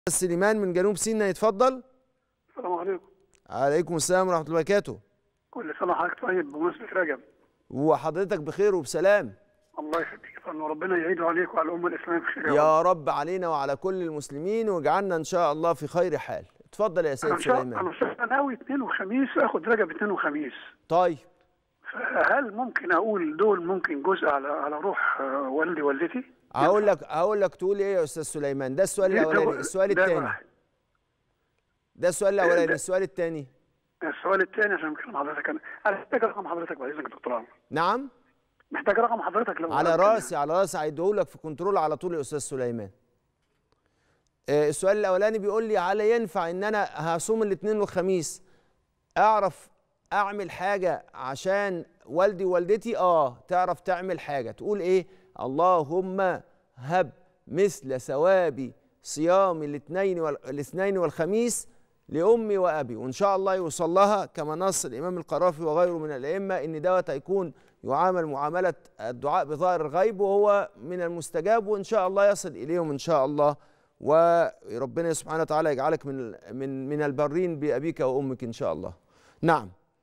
سليمان من جنوب سيناء يتفضل السلام عليكم عليكم السلام ورحمه الله وبركاته كل سنه وحضرتك طيب بمناسبه رجب وحضرتك بخير وبسلام الله يخليك يا فندم وربنا يعيده عليك وعلى الامه الاسلاميه بخير يا رب يا رب علينا وعلى كل المسلمين واجعلنا ان شاء الله في خير حال اتفضل يا سيد انا شا- سليمان انا شا- ناوي اثنين وخميس اخد رجب اثنين وخميس طيب هل ممكن اقول دول ممكن جزء على على روح آه، والدي والدتي؟ هقول لك هقول لك تقول ايه يا استاذ سليمان ده السؤال ده- الاولاني السؤال ده الثاني واحد. ده السؤال الاولاني ده- السؤال الثاني السؤال الثاني عشان كلام حضرتك انا انا محتاج رقم حضرتك بعد اذنك يا دكتور عمرو نعم محتاج رقم حضرتك لو على ممكن. راسي على راسي هيديهولك في كنترول على طول يا استاذ سليمان آه، السؤال الاولاني بيقول لي هل ينفع ان انا هصوم الاثنين والخميس اعرف اعمل حاجه عشان والدي ووالدتي اه تعرف تعمل حاجه تقول ايه اللهم هب مثل ثواب صيام الاثنين وال- الاثنين والخميس لامي وابي وان شاء الله يوصل لها كما نص الامام القرافي وغيره من الائمه ان دوت هيكون يعامل معامله الدعاء بظاهر الغيب وهو من المستجاب وان شاء الله يصل اليهم ان شاء الله وربنا سبحانه وتعالى يجعلك من من من البرين بابيك وامك ان شاء الله. نعم